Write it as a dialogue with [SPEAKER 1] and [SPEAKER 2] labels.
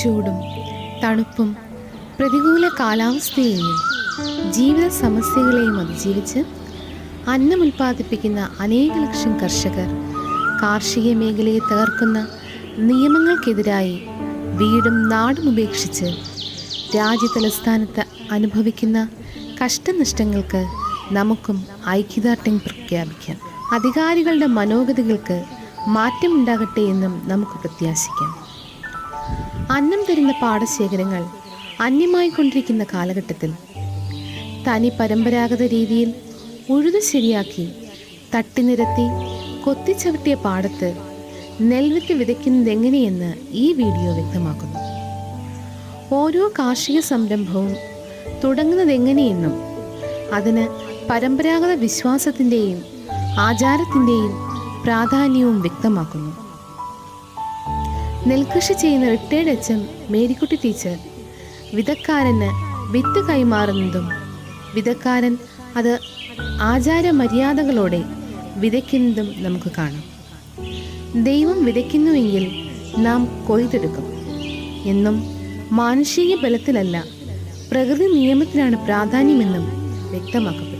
[SPEAKER 1] ചൂടും തണുപ്പും പ്രതികൂല കാലാവസ്ഥയെയും ജീവിത സമസ്യകളെയും അതിജീവിച്ച് അന്നം ഉൽപ്പാദിപ്പിക്കുന്ന അനേക ലക്ഷം കർഷകർ കാർഷിക മേഖലയെ തകർക്കുന്ന നിയമങ്ങൾക്കെതിരായി വീടും നാടും ഉപേക്ഷിച്ച് രാജ്യതലസ്ഥാനത്ത് അനുഭവിക്കുന്ന കഷ്ടനഷ്ടങ്ങൾക്ക് നമുക്കും ഐക്യദാർഢ്യം പ്രഖ്യാപിക്കാം അധികാരികളുടെ മനോഗതികൾക്ക് മാറ്റമുണ്ടാകട്ടെ എന്നും നമുക്ക് പ്രത്യാശിക്കാം അന്നം തരുന്ന പാടശേഖരങ്ങൾ അന്യമായിക്കൊണ്ടിരിക്കുന്ന കാലഘട്ടത്തിൽ തനി പരമ്പരാഗത രീതിയിൽ ഉഴുതു ശരിയാക്കി തട്ടിനിരത്തി കൊത്തിച്ചവിട്ടിയ പാടത്ത് നെൽവിത്ത് വിതയ്ക്കുന്നത് എങ്ങനെയെന്ന് ഈ വീഡിയോ വ്യക്തമാക്കുന്നു ഓരോ കാർഷിക സംരംഭവും തുടങ്ങുന്നത് എങ്ങനെയെന്നും അതിന് പരമ്പരാഗത വിശ്വാസത്തിൻ്റെയും ആചാരത്തിൻ്റെയും പ്രാധാന്യവും വ്യക്തമാക്കുന്നു നെൽകൃഷി ചെയ്യുന്ന retired H M Marykutty teacher വിതക്കാരന് വിത്ത് കൈമാറുന്നതും വിതക്കാരൻ അത് ആചാര മര്യാദകളോടെ വിതയ്ക്കുന്നതും നമുക്ക് കാണാം ദൈവം വിതയ്ക്കുന്നുവെങ്കിൽ നാം കൊയ്തെടുക്കും എന്നും മാനുഷിക ബലത്തിലല്ല പ്രകൃതി നിയമത്തിനാണ് പ്രാധാന്യമെന്നും വ്യക്തമാക്കപ്പെട്ടു